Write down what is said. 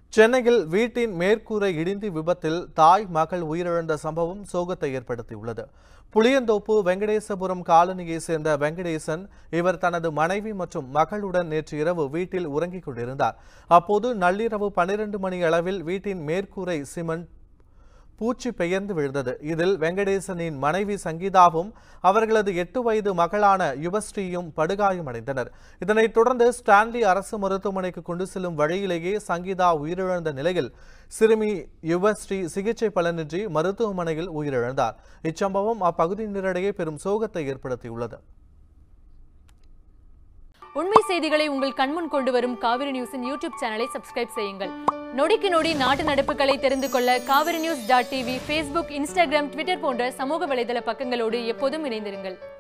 சென்னையில் வீட்டின் மேற்கூரை இடிந்து விபத்தில் தாய் மகள் உயிரிழந்த சம்பவம் சோகத்தை ஏற்படுத்தியுள்ளது புளியந்தோப்பு வெங்கடேசபுரம் காலனியை சேர்ந்த வெங்கடேசன் இவர் தனது மனைவி மற்றும் மகளுடன் நேற்று இரவு வீட்டில் உறங்கிக் கொண்டிருந்தார் அப்போது நள்ளிரவு பன்னிரண்டு மணி அளவில் வீட்டின் மேற்கூரை சிமெண்ட் பூச்சி பெயர்ந்து விழுந்தது இதில் வெங்கடேசனின் மனைவி சங்கீதாவும் அவர்களது எட்டு வயது மகளான யுவஸ்ரீயும் படுகாயமடைந்தனர் இதனைத் தொடர்ந்து ஸ்டான்லி அரசு மருத்துவமனைக்கு கொண்டு செல்லும் வழியிலேயே சங்கீதா உயிரிழந்த நிலையில் சிறுமி யுவஸ்ரீ சிகிச்சை பலனின்றி மருத்துவமனையில் உயிரிழந்தார் இச்சம்பவம் அப்பகுதியினரிடையே பெரும் சோகத்தை ஏற்படுத்தியுள்ளது உண்மை செய்திகளை உங்கள் கண்முன் கொண்டு வரும் காவிரி நியூஸின் யூடியூப் சேனலை சப்ஸ்கிரைப் செய்யுங்கள் நொடிக்கு நொடி நாட்டு நடப்புகளை தெரிந்து கொள்ள Kaveri news dot TV Facebook Instagram Twitter போன்ற சமூக வலைதள பக்கங்களோடு எப்போதும் இணைந்திருங்கள்